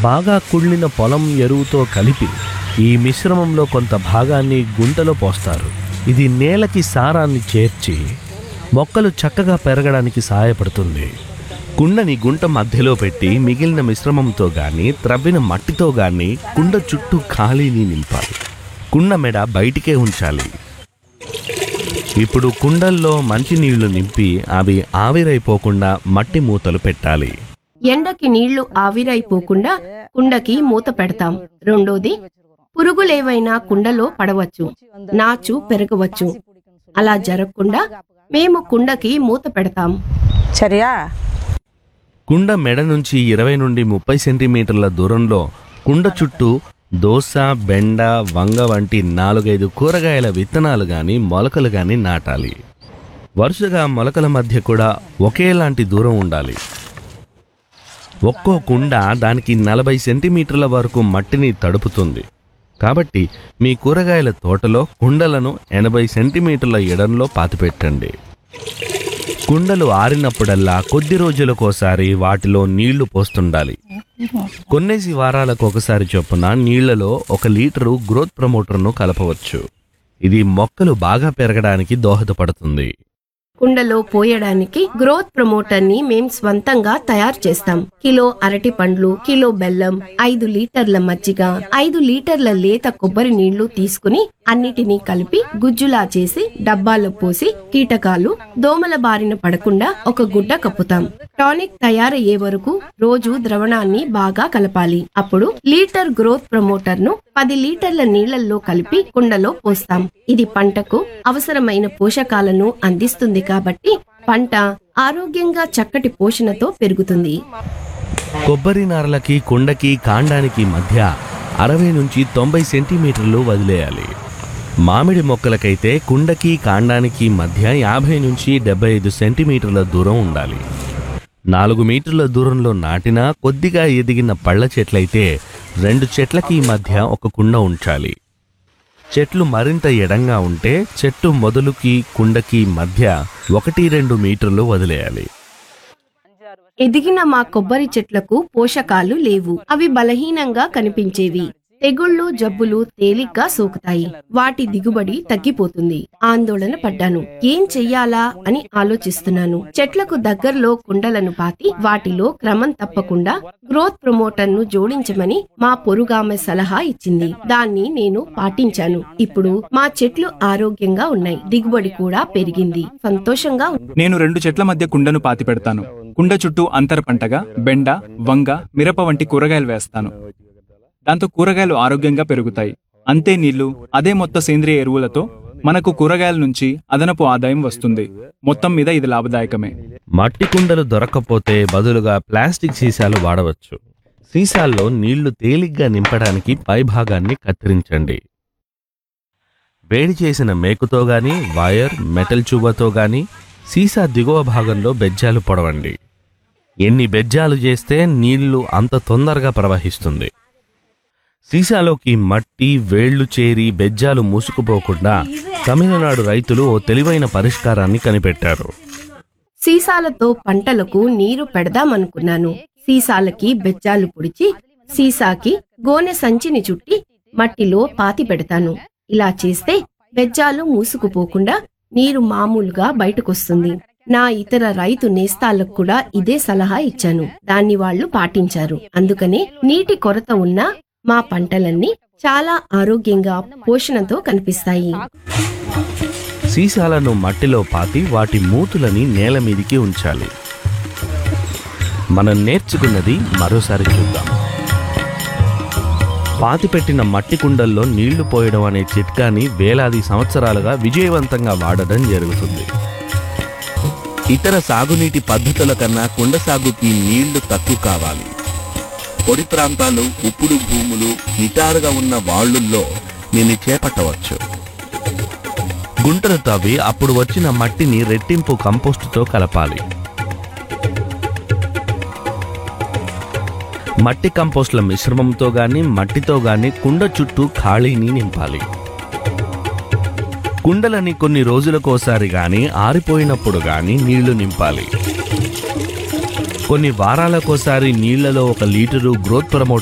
బాగా కుళ్ళిన పొలం ఎరువుతో కలిపి ఈ మిశ్రమంలో కొంత భాగాన్ని గుంటలో పోస్తారు ఇది నేలకి సారాన్ని చేర్చి మొక్కలు చక్కగా పెరగడానికి సహాయపడుతుంది కుండని గుంట మధ్యలో పెట్టి మిగిలిన మిశ్రమంతో గాని త్రవ్విన మట్టితో గాని కుండ చుట్టూ ఖాళీని నింపాలి కుండ మెడ బయటికే ఉంచాలి ఇప్పుడు కుండల్లో మంచినీళ్లు నింపి అవి ఆవిరైపోకుండా మట్టి మూతలు పెట్టాలి ఎండకి నీళ్లు ఆవిరైపోకుండా కుండకి మూత పెడతాం రెండోది పురుగులేవైనా కుండలో పడవచ్చు నాచు పెరగవచ్చు అలా జరగకుండా మేము కుండకి మూత పెడతాం చర్యా కుండ మెడ నుంచి ఇరవై నుండి ముప్పై సెంటీమీటర్ల దూరంలో కుండ చుట్టూ దోస బెండ వంగ వంటి నాలుగైదు కూరగాయల విత్తనాలు గాని మొలకలు గాని నాటాలి వరుసగా మొలకల మధ్య కూడా ఒకేలాంటి దూరం ఉండాలి ఒక్కో కుండ దానికి నలభై సెంటీమీటర్ల వరకు మట్టిని తడుపుతుంది కాబట్టి మీ కూరగాయల తోటలో కుండలను ఎనభై సెంటీమీటర్ల ఎడంలో పాతిపెట్టండి కుండలు ఆరినప్పుడల్లా కొద్ది రోజులకోసారి వాటిలో నీళ్లు పోస్తుండాలి కొన్నేసి వారాలకు ఒకసారి చొప్పున నీళ్లలో ఒక లీటరు గ్రోత్ ప్రమోటర్ను కలపవచ్చు ఇది మొక్కలు బాగా పెరగడానికి దోహదపడుతుంది కుండలో పోయడానికి గ్రోత్ ప్రమోటర్ ని మేం స్వంతంగా తయారు చేస్తాం కిలో అరటి పండ్లు కిలో బెల్లం ఐదు లీటర్ల మజ్జిగ ఐదు లీటర్ల లేత కొబ్బరి నీళ్లు తీసుకుని అన్నిటినీ కలిపి గుజ్జులా చేసి డబ్బాలో పోసి కీటకాలు దోమల బారిన పడకుండా ఒక గుడ్డ కప్పుతాం టానిక్ తయారయ్యే వరకు రోజు ద్రవణాన్ని బాగా కలపాలి అప్పుడు లీటర్ గ్రోత్ ప్రమోటర్ ను పది లీటర్ల నీళ్లలో కలిపి కుండలో పోస్తాం ఇది పంటకు అవసరమైన పోషకాలను అందిస్తుంది కాబట్టి పంట ఆరోగ్యంగా చక్కటి పోషణతో పెరుగుతుంది కొబ్బరి నారలకి కుండకి కాండానికి మధ్య అరవై నుంచి తొంభై సెంటీమీటర్లు వదిలేయాలి మామిడి మొక్కలకైతే కుండకి కాండానికి మధ్య యాభై నుంచి డెబ్బై ఐదు సెంటీమీటర్ల దూరం ఉండాలి నాలుగు మీటర్ల దూరంలో నాటిన కొద్దిగా ఎదిగిన పళ్ళ చెట్లయితే రెండు చెట్లకి మధ్య ఒక కుండ ఉంచాలి చెట్లు మరింత ఎడంగా ఉంటే చెట్టు మొదలుకి కుండకి మధ్య ఒకటి రెండు మీటర్లు వదిలేయాలి ఎదిగిన మా కొబ్బరి చెట్లకు పోషకాలు లేవు అవి బలహీనంగా కనిపించేవి తెగుళ్ళు జబ్బులు తేలిగ్గా సోకుతాయి వాటి దిగుబడి తగ్గిపోతుంది ఆందోళన పడ్డాను ఏం చెయ్యాలా అని ఆలోచిస్తున్నాను చెట్లకు దగ్గరలో కుండలను పాతి వాటిలో క్రమం తప్పకుండా గ్రోత్ ప్రమోటర్ ను జోడించమని మా పొరుగామె సలహా ఇచ్చింది దాన్ని నేను పాటించాను ఇప్పుడు మా చెట్లు ఆరోగ్యంగా ఉన్నాయి దిగుబడి కూడా పెరిగింది సంతోషంగా ఉంది. నేను రెండు చెట్ల మధ్య కుండను పాతి పెడతాను కుండ చుట్టూ అంతర పంటగా బెండ వంగ మిరప వంటి కూరగాయలు వేస్తాను దాంతో కూరగాయలు ఆరోగ్యంగా పెరుగుతాయి అంతే నీళ్లు అదే మొత్తం సేంద్రియ ఎరువులతో మనకు కూరగాయల నుంచి అదనపు ఆదాయం వస్తుంది మొత్తం మీద ఇది లాభదాయకమే మట్టి కుండలు దొరక్కపోతే బదులుగా ప్లాస్టిక్ సీసాలు వాడవచ్చు సీసాల్లో నీళ్లు తేలిగ్గా నింపడానికి పైభాగాన్ని కత్తిరించండి వేడి చేసిన మేకుతో గాని వైర్ మెటల్ చూబతో గాని సీసా దిగువ భాగంలో బెజ్జాలు పొడవండి ఎన్ని బెజ్జాలు చేస్తే నీళ్లు అంత తొందరగా ప్రవహిస్తుంది సీసాలోకి మట్టి వేళ్లు చేరి బెజ్జాలు మూసుకుపోకుండా తమిళనాడు రైతులు ఓ తెలివైన పరిష్కారాన్ని కనిపెట్టారు సీసాలతో పంటలకు నీరు పెడదామనుకున్నాను సీసాలకి బెజ్జాలు పొడిచి సీసాకి గోనె సంచిని చుట్టి మట్టిలో పాతి పెడతాను ఇలా చేస్తే బెజ్జాలు మూసుకుపోకుండా నీరు మామూలుగా బయటకొస్తుంది నా ఇతర రైతు నేస్తాలకు కూడా ఇదే సలహా ఇచ్చాను దాన్ని వాళ్ళు పాటించారు అందుకనే నీటి కొరత ఉన్న మా పంటలన్నీ చాలా ఆరోగ్యంగా పోషణతో కనిపిస్తాయి సీసాలను మట్టిలో పాతి వాటి మూతులని నేల మీదికి ఉంచాలి మనం నేర్చుకున్నది మరోసారి చూద్దాం పాతిపెట్టిన మట్టి కుండల్లో నీళ్లు పోయడం అనే చిట్కాని వేలాది సంవత్సరాలుగా విజయవంతంగా వాడడం జరుగుతుంది ఇతర సాగునీటి పద్ధతుల కన్నా కుండ సాగుకి నీళ్లు తక్కువ కావాలి పొడి ప్రాంతాలు ఉప్పుడు భూములు నిటారుగా ఉన్న వాళ్ళుల్లో దీన్ని చేపట్టవచ్చు గుంటలు తవ్వి అప్పుడు వచ్చిన మట్టిని రెట్టింపు కంపోస్టుతో కలపాలి మట్టి కంపోస్ట్ల మిశ్రమంతో గాని మట్టితో గాని కుండ చుట్టూ ఖాళీని నింపాలి కుండలని కొన్ని రోజులకోసారి గాని ఆరిపోయినప్పుడు గాని నీళ్లు నింపాలి కొన్ని వారాలకోసారి నీళ్లలో ఒక లీటరు గ్రోత్ ప్రమోటర్